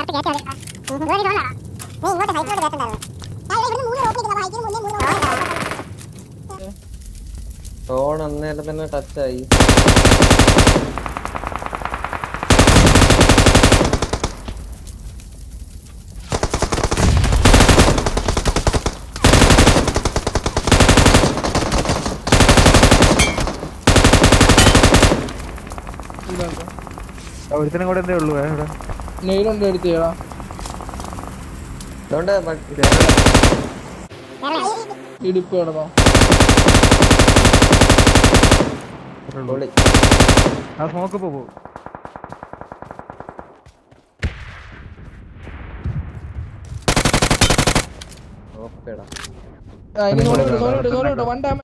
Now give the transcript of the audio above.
ഇട്ട് കയറ്റി അവിടെ. ഉം, ഇതുവരെ ഇതുകൊണ്ടാ. നീ ഇങ്ങോട്ട് ഹൈറ്റിലോട്ട് കയറ്റണ്ടായിരുന്നു. ഞാൻ ഇവിടെ ഇവിടുന്ന് മൂന്ന് റോപ്പ് നിൽക്കുന്നു. ഹൈറ്റിന് മുന്നേ മൂന്ന് റോപ്പ് ഡ്രോൺ അന്നേരം തന്നെ ടച്ചായി ഒരുത്തനും കൂടെ എന്തേ ഉള്ളൂ ഏ, ഇവിടെ നെയിലുണ്ട് എടുത്ത് ചെയ്യടാ അതുകൊണ്ട് ബ- ഇടിപ്പ് കിടന്നോ അത്രേ ഉള്ളൂ. പൊളി ആ സ്മോക്ക് ഇപ്പൊ പോകും ഓക്കേടാ ആ ഇനി സോറി ഇട്ടു സോറി ഇട്ടു സോറി ഇട്ടു വൺ ടൈം